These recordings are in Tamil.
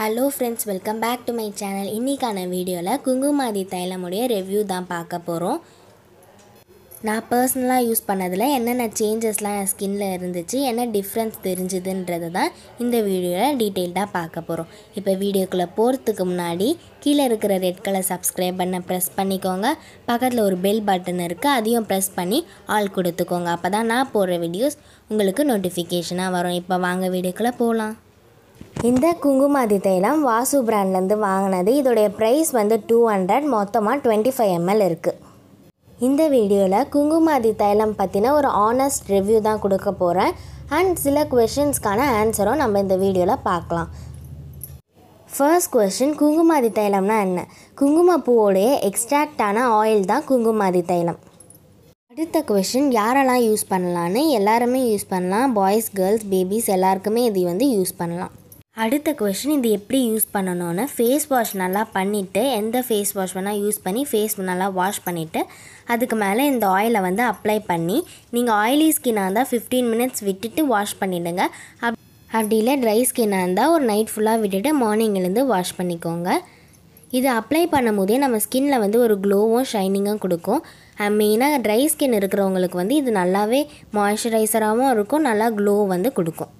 hello friends welcome back to my channel இன்றைக்கான வீடியோவில் குங்குமாதி தைலமுடைய ரிவ்யூ தான் பார்க்க போகிறோம் நான் பர்சனலாக யூஸ் பண்ணதில் என்னென்ன சேஞ்சஸ்லாம் என் ஸ்கின்ல இருந்துச்சு என்ன டிஃப்ரென்ஸ் தெரிஞ்சுதுன்றது தான் இந்த வீடியோவில் டீட்டெயில்டாக பார்க்க போகிறோம் இப்போ வீடியோக்குள்ளே போகிறதுக்கு முன்னாடி கீழே இருக்கிற ரெட் கலர் சப்ஸ்கிரைப் பண்ண ப்ரெஸ் பண்ணிக்கோங்க பக்கத்தில் ஒரு பெல் பட்டன் இருக்குது அதையும் ப்ரெஸ் பண்ணி ஆல் கொடுத்துக்கோங்க அப்போ தான் நான் போடுற வீடியோஸ் உங்களுக்கு நோட்டிஃபிகேஷனாக வரும் இப்போ வாங்க வீடியோக்குள்ளே போகலாம் இந்த குங்குமாதி தைலம் வாசு பிராண்ட்லேருந்து வாங்கினது இதோடைய ப்ரைஸ் வந்து டூ ஹண்ட்ரட் மொத்தமாக டுவெண்ட்டி ஃபைவ் எம்எல் இருக்குது இந்த வீடியோவில் குங்குமாதி தைலம் பற்றின ஒரு ஆனஸ்ட் ரிவ்யூ தான் கொடுக்க போகிறேன் அண்ட் சில கொஷின்ஸ்க்கான ஆன்சரும் நம்ம இந்த வீடியோவில் பார்க்கலாம் ஃபர்ஸ்ட் கொஷின் குங்குமாதி தைலம்னா என்ன குங்குமப்பூவோடைய எக்ஸ்ட்ராக்டான ஆயில் தான் குங்குமாதி தைலம் அடுத்த கொஷின் யாரெல்லாம் யூஸ் பண்ணலான்னு எல்லாருமே யூஸ் பண்ணலாம் பாய்ஸ் கேர்ள்ஸ் பேபிஸ் எல்லாருக்குமே இது வந்து யூஸ் பண்ணலாம் அடுத்த கொஷின் இது எப்படி யூஸ் பண்ணணும்னு ஃபேஸ் வாஷ் நல்லா பண்ணிவிட்டு எந்த ஃபேஸ் வாஷ் வேணால் யூஸ் பண்ணி ஃபேஸ் நல்லா வாஷ் பண்ணிவிட்டு அதுக்கு மேலே இந்த ஆயிலை வந்து அப்ளை பண்ணி நீங்கள் ஆயிலி ஸ்கின்னாக இருந்தால் ஃபிஃப்டீன் மினிட்ஸ் விட்டுட்டு வாஷ் பண்ணிவிடுங்க அப் அப்படி இல்லை ட்ரை ஸ்கின்னாக இருந்தால் ஒரு நைட் ஃபுல்லாக விட்டுட்டு மார்னிங் எழுந்து வாஷ் பண்ணிக்கோங்க இது அப்ளை பண்ணும் போதே நம்ம ஸ்கின்ல வந்து ஒரு க்ளோவும் ஷைனிங்கும் கொடுக்கும் மெயினாக ட்ரை ஸ்கின் இருக்கிறவங்களுக்கு வந்து இது நல்லாவே மாய்ஸ்சரைசராகவும் இருக்கும் நல்லா க்ளோ வந்து கொடுக்கும்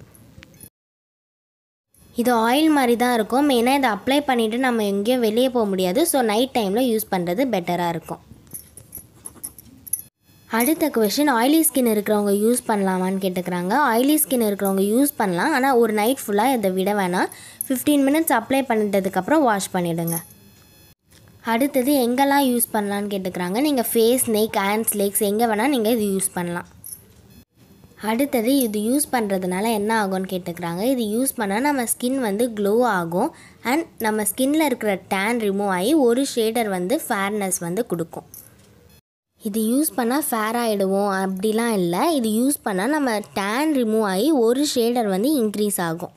இது ஆயில் மாதிரி தான் இருக்கும் மெயினாக இதை அப்ளை பண்ணிவிட்டு நம்ம எங்கேயும் வெளியே போக முடியாது ஸோ நைட் டைமில் யூஸ் பண்ணுறது பெட்டராக இருக்கும் அடுத்த கொஷின் ஆயிலி ஸ்கின் இருக்கிறவங்க யூஸ் பண்ணலாமான்னு கேட்டுக்கிறாங்க ஆயிலி ஸ்கின் இருக்கிறவங்க யூஸ் பண்ணலாம் ஆனால் ஒரு நைட் ஃபுல்லாக இதை விட வேணாம் ஃபிஃப்டீன் மினிட்ஸ் அப்ளை பண்ணிட்டதுக்கப்புறம் வாஷ் பண்ணிவிடுங்க அடுத்தது எங்கெல்லாம் யூஸ் பண்ணலான்னு கேட்டுக்கிறாங்க நீங்கள் ஃபேஸ் நெக் ஹேண்ட்ஸ் லெக்ஸ் எங்கே வேணால் நீங்கள் இது யூஸ் பண்ணலாம் அடுத்தது இது யூஸ் பண்ணுறதுனால என்ன ஆகும்னு கேட்டுக்கிறாங்க இது யூஸ் பண்ணால் நம்ம ஸ்கின் வந்து க்ளோ ஆகும் அண்ட் நம்ம ஸ்கின்ல இருக்கிற டேன் ரிமூவ் ஆகி ஒரு ஷேடர் வந்து ஃபேர்னஸ் வந்து கொடுக்கும் இது யூஸ் பண்ணால் ஃபேர் ஆகிடுவோம் அப்படிலாம் இல்லை இது யூஸ் பண்ணால் நம்ம டேன் ரிமூவ் ஆகி ஒரு ஷேடர் வந்து இன்க்ரீஸ் ஆகும்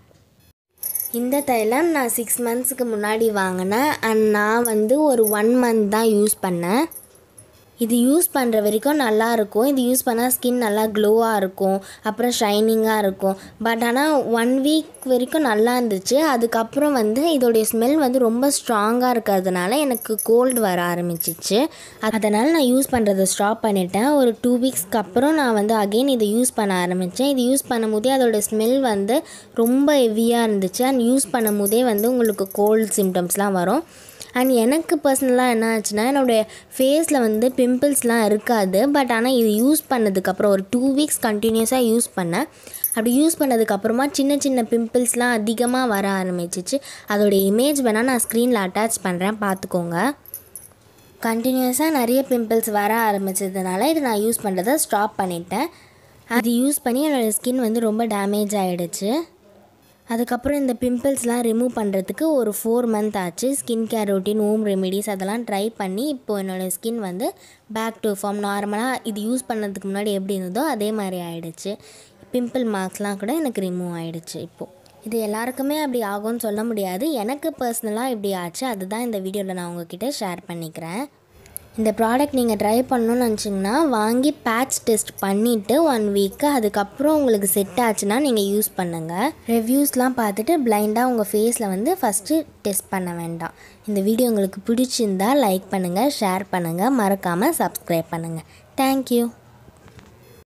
இந்த தைலம் நான் சிக்ஸ் மந்த்ஸுக்கு முன்னாடி வாங்கினேன் அண்ட் நான் வந்து ஒரு ஒன் மந்த் தான் யூஸ் பண்ணேன் இது யூஸ் பண்ணுற வரைக்கும் நல்லா இருக்கும் இது யூஸ் பண்ணால் ஸ்கின் நல்லா க்ளோவாக இருக்கும் அப்புறம் ஷைனிங்காக இருக்கும் பட் ஆனால் ஒன் வீக் வரைக்கும் நல்லா இருந்துச்சு அதுக்கப்புறம் வந்து இதோடைய ஸ்மெல் வந்து ரொம்ப ஸ்ட்ராங்காக இருக்கிறதுனால எனக்கு கோல்டு வர ஆரம்பிச்சிச்சு அதனால் நான் யூஸ் பண்ணுறதை ஸ்டாப் பண்ணிட்டேன் ஒரு டூ வீக்ஸ்க்கு அப்புறம் நான் வந்து அகெயின் இதை யூஸ் பண்ண ஆரம்பித்தேன் இது யூஸ் பண்ணும்போதே அதோடய ஸ்மெல் வந்து ரொம்ப ஹெவியாக இருந்துச்சு அண்ட் யூஸ் பண்ணும்போதே வந்து உங்களுக்கு கோல்டு சிம்டம்ஸ்லாம் வரும் அண்ட் எனக்கு பர்சனலாக என்ன ஆச்சுன்னா என்னுடைய ஃபேஸில் வந்து பிம்பிள்ஸ்லாம் இருக்காது பட் ஆனால் இது யூஸ் பண்ணதுக்கப்புறம் ஒரு டூ வீக்ஸ் கண்டினியூஸாக யூஸ் பண்ணேன் அப்படி யூஸ் பண்ணதுக்கப்புறமா சின்ன சின்ன பிம்பிள்ஸ்லாம் அதிகமாக வர ஆரம்பிச்சிச்சு அதோடைய இமேஜ் வேணால் நான் ஸ்க்ரீனில் அட்டாச் பண்ணுறேன் பார்த்துக்கோங்க கண்டினியூஸாக நிறைய பிம்பிள்ஸ் வர ஆரம்பிச்சதுனால இது நான் யூஸ் பண்ணுறதை ஸ்டாப் பண்ணிட்டேன் அது யூஸ் பண்ணி என்னோடய ஸ்கின் வந்து ரொம்ப டேமேஜ் ஆகிடுச்சு அதுக்கப்புறம் இந்த பிம்பிள்ஸ்லாம் ரிமூவ் பண்ணுறதுக்கு ஒரு ஃபோர் மந்த் ஆச்சு skin care routine home remedies அதெல்லாம் ட்ரை பண்ணி இப்போது என்னோடய ஸ்கின் வந்து பேக் டு ஃபார்ம் நார்மலாக இது யூஸ் பண்ணதுக்கு முன்னாடி எப்படி இருந்ததோ அதே மாதிரி ஆயிடுச்சு பிம்பிள் மார்க்ஸ்லாம் கூட எனக்கு ரிமூவ் ஆகிடுச்சு இப்போது இது எல்லாருக்குமே அப்படி ஆகும்னு சொல்ல முடியாது எனக்கு பர்சனலாக இப்படி ஆச்சு அதுதான் இந்த வீடியோவில் நான் உங்ககிட்ட ஷேர் பண்ணிக்கிறேன் இந்த ப்ராடக்ட் நீங்கள் ட்ரை பண்ணணும்னு நினச்சிங்கன்னா வாங்கி பேட்ச் டெஸ்ட் பண்ணிவிட்டு ஒன் வீக்கு அதுக்கப்புறம் உங்களுக்கு செட் ஆச்சுன்னா நீங்கள் யூஸ் பண்ணுங்கள் ரிவ்யூஸ்லாம் பார்த்துட்டு பிளைண்டாக உங்கள் ஃபேஸில் வந்து ஃபஸ்ட்டு டெஸ்ட் பண்ண வேண்டாம் இந்த வீடியோ உங்களுக்கு பிடிச்சிருந்தா லைக் பண்ணுங்கள் ஷேர் பண்ணுங்கள் மறக்காமல் சப்ஸ்கிரைப் பண்ணுங்கள் தேங்க்யூ